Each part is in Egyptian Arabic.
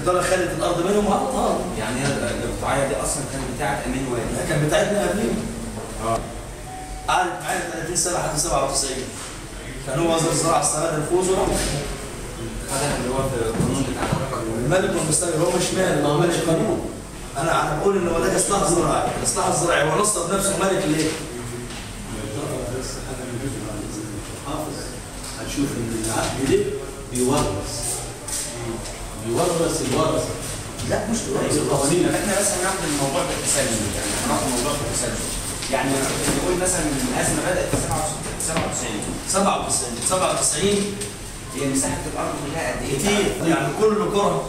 الاداره خدت الارض منهم وعطاها لهم. يعني هي القطعيه دي اصلا كانت بتاعت امين وادي كان بتاعتنا قبلين اه قعدت معانا 30 سنه لحد 97 كان هو وزير الزراعه استغل الفوز وراح هذا اللي هو في القانون بتاع الرقم الملك والمستاجر هو مش مالك هو مالك قانون انا انا بقول ان هو ده اصلاح زراعي الاصلاح الزراعي هو نصب نفسه ملك ليه؟ بس احنا بنجيب على الحافظ هنشوف ان العقد ده بيورث بيورث الورثه لا مش زي القوانين احنا بس هناخد الموضوع بالتسلسل يعني هناخد الموضوع بالتسلسل يعني نقول مثلا إن الازمه بدات في 97 97 97 هي مساحه الارض كلها قد ايه؟ كتير يعني كل كره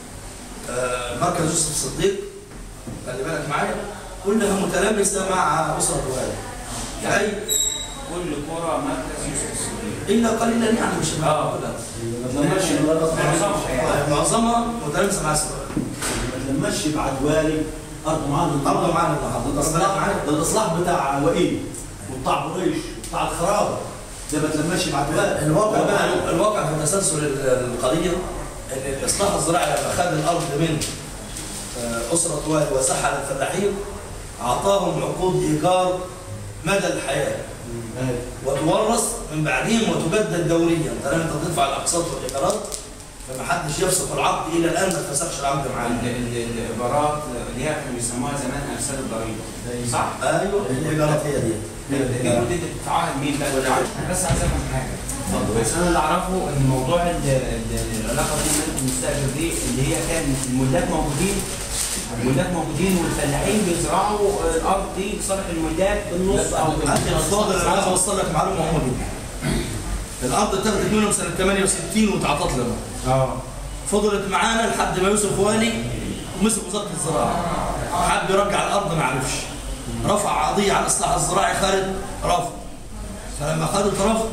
آه، مركز يوسف الصديق خلي بالك معايا كلها متلامسه مع اسره الوالد يعني كل كره مركز يوسف الصديق الا قليلا يعني مش آه. كلها ما تلمش معظمها يعني معظمها متلامسه مع اسره ما تلمش بعد والي ارض معانا برضه معانا اللحظه ده الاصلاح معانا ده الاصلاح بتاع وئيل وبتاع بريش وبتاع الخرابه ده ما تلمش بعد والي الواقع بقى الواقع في تسلسل ال- القضيه ان الاصلاح الزراعي لما خد الارض من آه، اسره والد وسحل الفلاحين اعطاهم عقود ايجار مدى الحياه أيوة. وتورث من بعدهم وتجدد دوريا طالما انت تدفع الاقساط والايجارات فما حدش يفسخ العقد الى الان ما اتفسخش العقد معانا ال- ال- الايجارات اللي هي كانوا بيسموها زمان امثال الضريبه صح؟ ايوه الايجارات هي دي دي مده بتتعاهد مين بقى؟ انا بس عايز افهم حاجه بس انا اللي اعرفه ان موضوع ال- ال- العلاقه بين الملك والمستاجر دي اللي هي كان الملاك موجودين الملاك موجودين والفلاحين بيزرعوا الارض دي لصالح الملاك بالنص او عندي الفاضل انا عايز اوصل لك معلومه مهمه جدا الارض اتاخدت منهم سنه 68 واتعطت لنا اه فضلت معانا لحد ما يوسف والي ومسك وزاره الزراعه حب يرجع الارض ما عرفش رفع قضيه على الاصلاح الزراعي خالد رفض فلما خدت رفض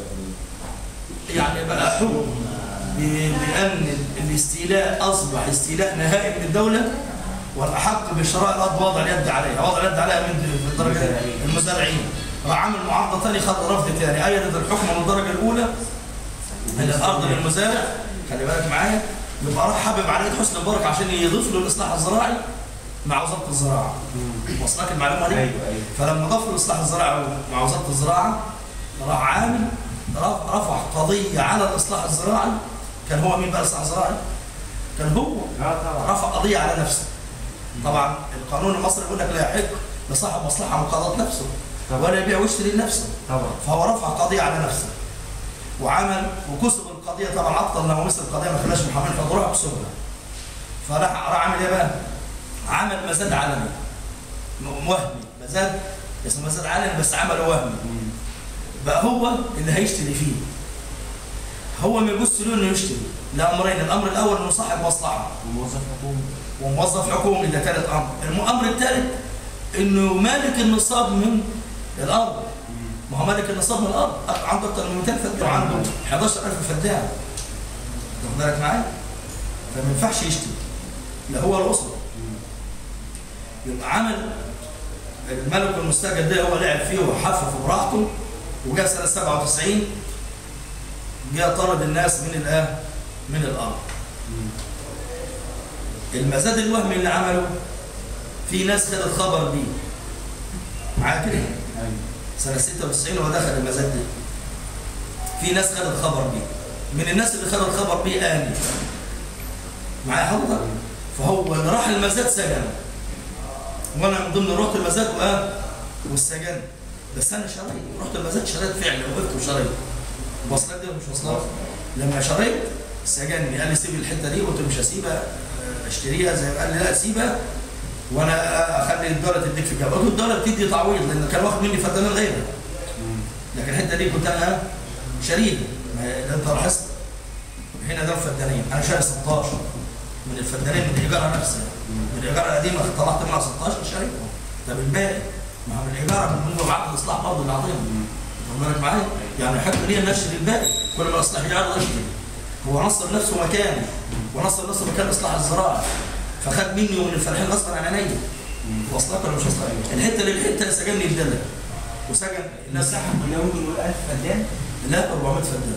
يعني بقى حكم ب- بان الاستيلاء اصبح استيلاء نهائي من الدوله والاحق بشراء الارض وضع اليد عليها وضع اليد عليها من في الدرجه المزارعين راح عمل معارضه ثاني خد رفض ثاني ايدت الحكم من الدرجه الاولى من الارض للمزارع خلي بالك معايا يبقى راح حابب على ايد حسني مبارك عشان يضيف له الاصلاح الزراعي مع وزاره الزراعه وصلك المعلومه دي؟ ايوه ايوه فلما ضاف له الاصلاح الزراعي مع وزاره الزراعه راح عامل رف- رفع قضيه على الاصلاح الزراعي كان هو مين بقى الاصلاح الزراعي؟ كان هو اه طبعا رفع قضيه على نفسه طبعا القانون المصري يقول لك لا يحق لصاحب مصلحه مقاضاه نفسه ولا يبيع ويشتري لنفسه طبعا فهو رفع قضيه على نفسه وعمل وكسب القضيه طبعا عطل انه مثل القضيه ما خلاش محامين فضروها كسبها فراح راح عامل ايه بقى؟ عمل مزاد عالمي م- وهمي مزاد اسمه مزاد عالمي بس عمله وهمي بقى هو اللي هيشتري فيه هو ما يبص له انه يشتري لامرين الامر الاول انه صاحب مصلحه وموظف حكومي وموظف حكومي ده ثالث امر الامر الثالث انه مالك النصاب من الارض ما هو مالك النصاب من الارض عنده اكثر من 200 فدان وعنده 11000 فدان واخد بالك معايا؟ فما ينفعش يشتري لا هو الاسره يبقى عمل الملك المستاجر ده هو لعب فيه وحفف براحته وجاء سنه 97 جاء طرد الناس من الآه من الارض المزاد الوهمي اللي عمله في ناس خدت خبر بيه معايا كده ايوه سنه 96 هو دخل المزاد ده في ناس خدت خبر بيه من الناس اللي خدت خبر بيه اني معايا حضرتك فهو اللي راح المزاد سجن وانا من ضمن رحت المزاد واه والسجن بس انا شريت رحت المزاد شريت فعلا وقفت وشريت وصلت دي ولا مش وصلت لما شريت سجنني قال لي سيب الحته دي قلت له مش هسيبها آه، اشتريها زي ما قال لي لا سيبها وانا اخلي الدوله تديك في الجامعه قلت له الدوله بتدي تعويض لان كان واخد مني فدانين غيرها لكن الحته دي كنت انا شريك ما هي- انت لاحظت هنا ده الفدانين انا شاري 16 من الفدانين من الايجار نفسها من الايجار القديمه طلعت منها 16 شاريهم طب الباقي ما هو من الايجار من هو عقد الاصلاح برضه اللي اعطيهم واخد بالك معايا؟ يعني حق لي ان اشتري الباقي كل ما الاصلاح يعرض اشتري هو نصر نفسه مكاني ونصر نفسه مكان الاصلاح الزراعي فخد مني ومن الفلاحين غصبا عن عينيا وصلت ولا مش وصلت؟ الحته للحته سجنني الدلة وسجن الناس المساحه كلها ممكن نقول 1000 فدان لا 400 فدان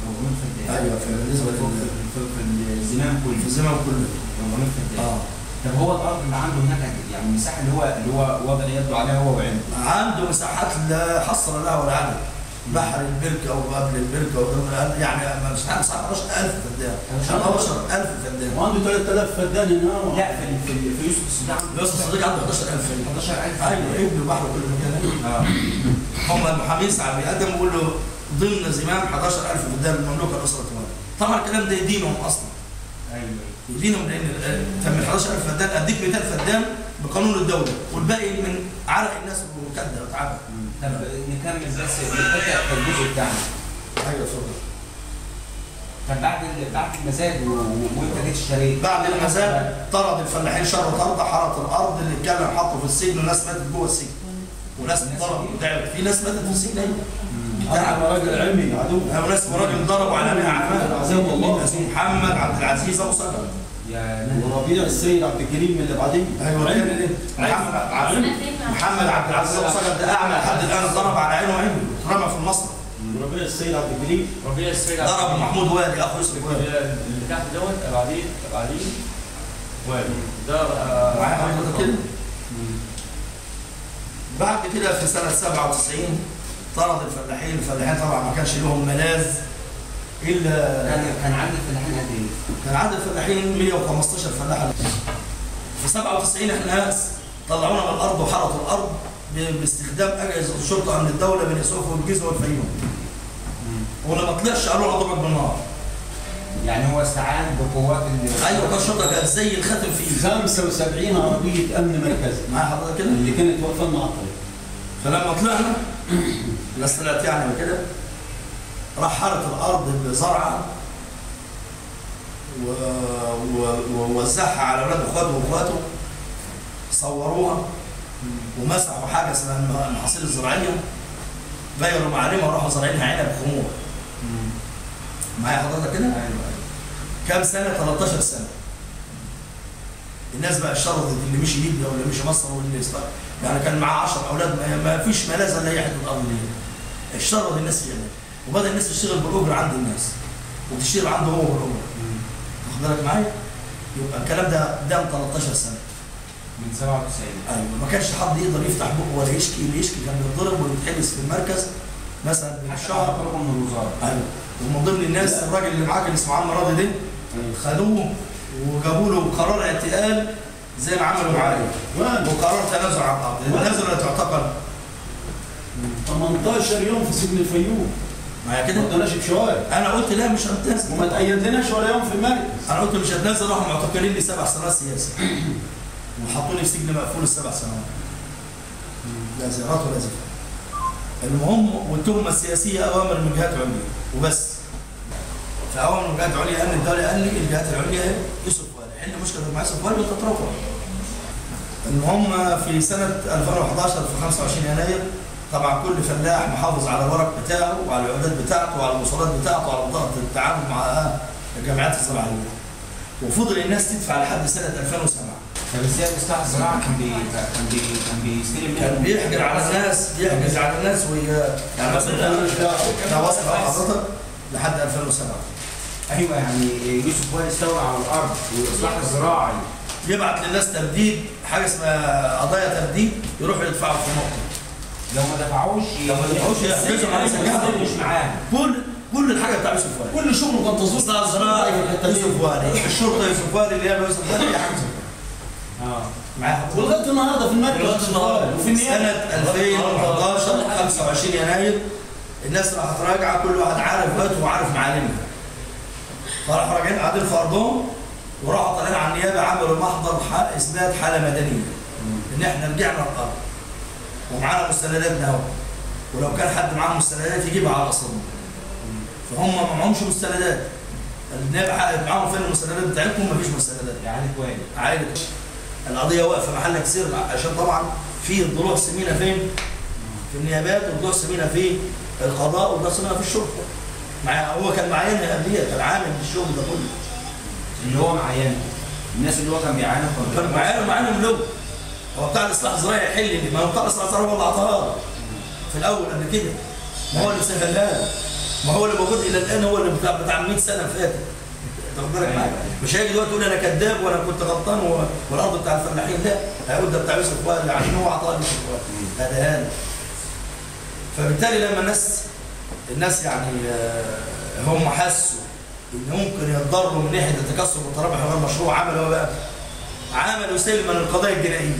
400 فدان ايوه في بالنسبه في لل في- في الزمان في كله الزمن كله 400 فدان اه طب هو الارض اللي عنده هناك قد إيه؟ يعني المساحه اللي هو اللي هو وضع يده عليها هو وعينه عنده مساحات لا حصر لها ولا عدد بحر البركه وقبل البركه وقبل- يعني مساحات 19000 فدان 11000 فدان وعنده 3000 فدان هنا لا في في في يوسف السودان يوسف الصديق عنده 11000 فدان 11000 ايوه ابنه بحر كل مكان اه هم المحامين ساعه بيقدم يقول له ضمن زمام 11000 فدان المملوكه الاسره التمام طبعا الكلام ده يدينهم اصلا ايوه يدينهم لان كان من 11000 فدان اديك 200 فدان بقانون الدوله والباقي من عرق الناس وكده وتعبها طب نكمل بس نتفق في الجزء بتاعنا ايوه اتفضل طب بعد ال- بعد المزاد و- و- وانت جيت اشتريت بعد المزاد طرد الفلاحين شر طرد حرط الارض اللي اتكلم حطه في السجن وناس ماتت جوه السجن وناس ضربوا وتعبت في ناس ماتت في السجن ايوه انا راجل علمي عدو وناس راجل ضربوا على بيع عفان عزام الله. اسمه محمد عبد العزيز ابو صقر يا نهار. وربيع السيد عبد الكريم اللي بعدين ايوه كده. محمد عبد محمد عبد العزيز ابو صقر ده اعمى لحد الان ضرب على عينه وعينه اترمى في المصنع وربيع السيد عبد الكريم ربيع السيد عبد ضرب محمود وادي اخو يوسف وادي اللي تحت دوت بعدين بعدين ده آه، معايا حضرتك كده بعد كده في سنة 97 طرد الفلاحين الفلاحين طبعا ما كانش لهم ملاذ إلا كان كان عندك فلاحين قد ايه؟ كان عدد الفلاحين 115 فلاح في 97 احنا ناس طلعونا من الأرض وحرطوا الأرض ب- باستخدام أجهزة الشرطة من الدولة بني سويف والجيزة والفيوم ولما طلعش قالوا له ضربك بالنار يعني هو استعان بقوات ال ايوه كان الشرطه كانت زي الختم في ايده 75 عربيه امن مركزي معايا حضرتك كده اللي كانت واقفه مع الطريق فلما طلعنا الناس طلعت يعني وكده راح حارت الارض بزرعه و... و... ووزعها على اولاد اخواته واخواته صوروها ومسحوا حاجه اسمها الم- المحاصيل الزراعيه غيروا معالمها وراحوا زارعينها عنب خمور معايا حضرتك كده؟ ايوه ايوه كام سنه 13 سنه الناس بقى اشترطت اللي مشي ليبيا واللي مشي مصر واللي استر... يعني كان معاه 10 اولاد ما- ما فيش ملاذ الا هي حته الارض دي اشترط الناس يعمل وبدا الناس تشتغل بالاجره عند الناس وتشتغل عنده هو بالاجره واخد بالك معايا؟ يبقى الكلام ده قدام 13 سنه من 97 ايوه ما كانش حد يقدر يفتح بقه ولا يشكي اللي يشكي كان بيتضرب ويتحبس في المركز مثلا بالشهر طلبوا من الوزاره ايوه ومن ضمن الناس الراجل اللي معاك اللي اسمه عم راضي ده خدوه وجابوا له قرار اعتقال زي ما عملوا معايا وين؟ وقرار تنازل عن الارض التنازل ولا تعتقل 18 يوم في سجن الفيوم معايا ما كده اداناش بشوية انا قلت لا مش هتنازل وما تأيدناش ولا يوم في المركز انا قلت مش هتنازل راحوا معتقلين لي سبع سنوات سياسه وحطوني في سجن مقفول السبع سنوات لا زيارات ولا زفاف المهم والتهمه السياسيه اوامر من جهات عليا وبس فاوامر من جهات عليا امن الدوله قال لي الجهات العليا اهي يوسف والي حل مشكله مع يوسف والي وتتركوا المهم في سنه 2011 في 25 يناير طبعا كل فلاح محافظ على الورق بتاعه وعلى العقودات بتاعته وعلى الموصلات بتاعته وعلى بطاقه التعامل مع الجامعات الزراعيه وفضل الناس تدفع لحد سنه 2007 طب ازاي الاصلاح الزراعي كان بي كان بي كان بيستلم كان منهم بيحجر على الناس بيحجز على الناس وي... يعني مثلا ده وصل حضرتك لحد 2007 ايوه يعني يوسف وائل استولى على الارض والاصلاح الزراعي يبعت للناس تبديد حاجه اسمها قضايا تبديد يروحوا يدفعوا في نقطه لو ما دفعوش لو ما دفعوش يحجزوا على سجاده مش معاه كل كل الحاجه بتاع يوسف والي كل شغله كان تصوير اصلاح زراعي يوسف والي الشرطه يوسف والي اللي هي يوسف والي يحجزوا اه معايا حضرتك ولغايه النهارده في المركز دلوقتي النهارده وفي سنة النيابه 2011 25 يناير الناس راحت راجعة كل واحد عارف بيته وعارف معالمها فراحوا راجعين قاعدين في أرضهم وراحوا طالعين على النيابة عملوا محضر حق إثبات حالة مدنية إن إحنا رجعنا الأرض ومعانا مستنداتنا أهو ولو كان حد معاه مستندات يجيبها على أصلنا فهم ما معهمش مستندات النيابة حققت معاهم فين المستندات بتاعتهم مفيش مستندات يعني كويس عائلة القضية واقفة محلك سر عشان طبعا في ضلوع سمينة فين؟ في النيابات وضلوع سمينة في القضاء وضلوع سمينة في الشرطة. مع هو كان معايا قبليها كان عامل الشغل ده كله. اللي هو معينه الناس اللي هو كان بيعانوا كان معايا معانا من الاول. هو بتاع الاصلاح الزراعي يحل لي ما هو بتاع الاصلاح الزراعي هو اللي عطاها له. في الاول قبل كده. ما هو اللي سهلها له. ما هو اللي موجود الى الان هو اللي بتاع بتاع 100 سنه فاتت تاخد بالك معايا مش هيجي دلوقتي يقول انا كذاب وانا كنت غلطان و- والارض بتاع الفلاحين لا هيقول ده بتاع يوسف وائل عشان هو عطاني يوسف وائل هذا هان فبالتالي لما الناس الناس يعني آه، هم حسوا ان ممكن يتضروا من ناحيه التكسر والترابح غير مشروع عملوا إيه بقى عملوا سلما القضايا الجنائيه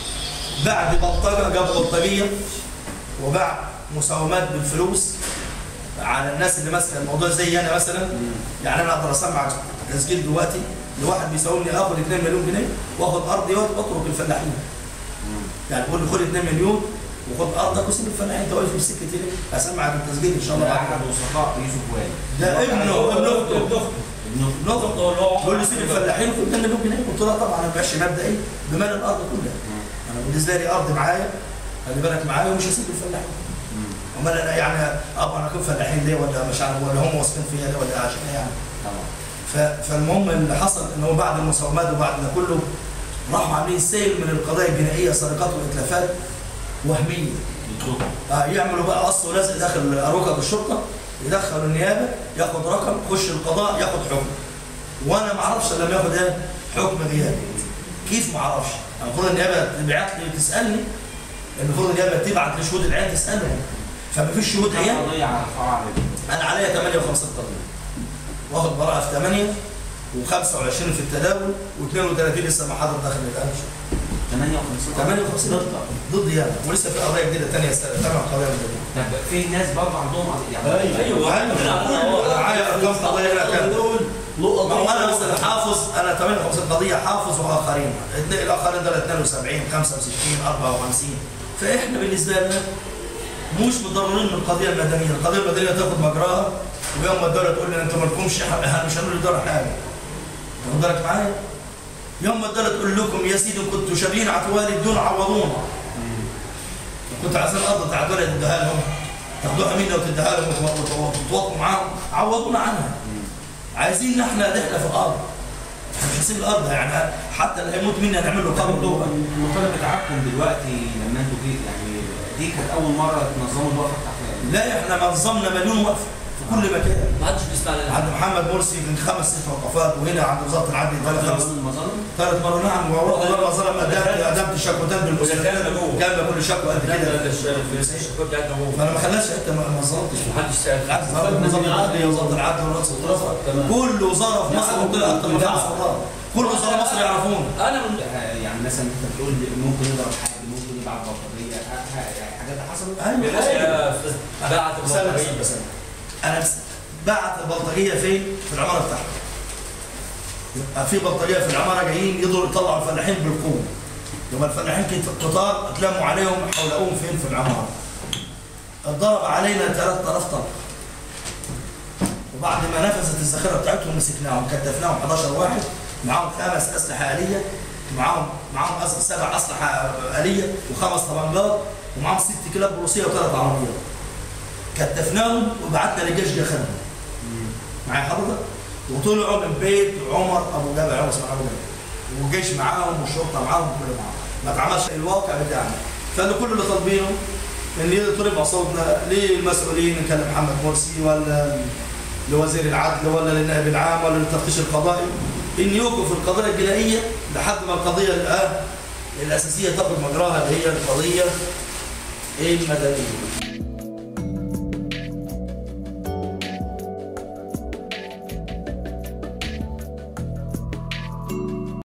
بعد بلطجه جاب بلطجيه وبعد مساومات بالفلوس على الناس اللي ماسكه الموضوع زي انا مثلا يعني انا اقدر اسمع تسجيل دلوقتي لواحد بيساومني اخد 2 مليون جنيه واخد ارضي واترك الفلاحين يعني بقول له خد 2 مليون وخد ارضك وسيب الفلاحين انت واقف في السكه ليه؟ اسمعك التسجيل ان شاء الله ده بعد احد وسطاء يوسف وائل ده ابنه ابن اخته ابن نقطة بقول له سيب الفلاحين وخد 2 مليون جنيه قلت له طبعا انا ما مبدئي بمال الارض كلها انا بالنسبه لي ارض معايا خلي بالك معايا ومش هسيب الفلاحين امال انا يعني ابغى انا اكون فلاحين ليه ولا مش عارف ولا هم واثقين فيا ليه ولا عشان إيه يعني طبعا ف- فالمهم اللي حصل ان هو بعد المساومات وبعد ده كله راحوا عاملين سيل من القضايا الجنائيه سرقات واتلافات وهميه آه يعملوا بقى قص ولزق داخل ركب الشرطه يدخلوا النيابه ياخد رقم يخش القضاء ياخد حكم وانا ما اعرفش الا لما ياخد ايه حكم غيابي كيف ما اعرفش المفروض النيابه تبعت لي تسالني المفروض النيابه تبعت لشهود العيان تسالهم فما فيش شهود عيان قضية على فرع عليك انا عليا 58 قضيه واخد براءه في 8 و25 في التداول و32 لسه ما حضر داخل الان 58 58 ضد ضد ياما ولسه في قضايا جديده ثانيه ثمان قضايا جديده طب في ناس برضه عندهم قضية يعني ايوه انا معايا ارقام قضايا هنا كام ما هو انا مثلا حافظ انا 58 قضيه حافظ واخرين اثنين الاخرين دول 72 65 54 فاحنا بالنسبه لنا مش متضررين من القضيه المدنيه، القضيه المدنيه تاخد مجراها ويوم ما الدوله تقول لنا انتوا مالكمش حق احنا مش هنقول للدوله حاجه. واخد بالك معايا؟ يوم ما الدوله تقول لكم يا سيدي كنتوا شابين عتوالي بدون عوضونا. كنت عايزين الارض بتاع الدوله تديها لهم تاخدوها منا وتديها لهم وت- وت- وتتواطوا معاهم عوضونا عنها. عايزين احنا نحن في الارض. احنا مش هنسيب الارض يعني حتى اللي هيموت منا نعمل له قبر جوه. المطالبة بتاعتكم دلوقتي لما انتوا جيت يعني دي كانت أول مرة تنظموا الوقفة بتاعت لا احنا نظمنا مليون وقفه في كل مكان. ما حدش بيسمع لنا عند محمد مرسي من خمس ست وقفات وهنا عند وزاره العدل ثلاث خمس المظالم ثلاث مرات نعم وهو والله ظلم ادمت ادمت شكوتين بالمسلمين كان جوه. كان كل شكوى قد كده الشكوى بتاعتنا هو فانا ما خلاش حتى ما ما ظلمتش محدش سأل بالعكس ظلمت وزاره العدل وزاره العدل ورئاسه الوزراء كل وزاره في مصر وطلع اكثر من خمس مرات كل وزراء مصر يعرفون انا من يعني مثلا انت بتقول ممكن يضرب حد ممكن يبعت بطارية ح- ح- يعني حاجات حصلت ايوه بعت بس أنا- البطارية بس أنا- انا بس بعت البلطجيه فين؟ في العماره بتاعتي. يبقى في بلطجيه في العماره جايين يقدروا يطلعوا الفلاحين بالقوه. يبقى الفلاحين كت- كتار اتلموا عليهم حولقوهم فين في العماره. اتضرب علينا 3000 طن. وبعد ما نفذت الذخيره بتاعتهم مسكناهم كتفناهم 11 واحد معاهم خمس اسلحه اليه معاهم معاهم أس- سبع اسلحه اليه وخمس طبنجات ومعاهم ست كلاب روسيه وثلاث عربيات. كتفناهم وبعتنا للجيش جاخدهم معايا حضرتك وطلعوا من بيت عمر ابو جابر عمر اسمه ابو جابر والجيش معاهم والشرطه معاهم وكل معاهم ما اتعملش الواقع بتاعنا فانا كل اللي طالبينه ان يطلب صوتنا للمسؤولين ان كان محمد مرسي ولا لوزير العدل ولا للنائب العام ولا للتفتيش القضائي ان يوقف القضايا الجنائيه لحد ما القضيه الان الاساسيه تاخذ مجراها اللي هي القضيه المدنيه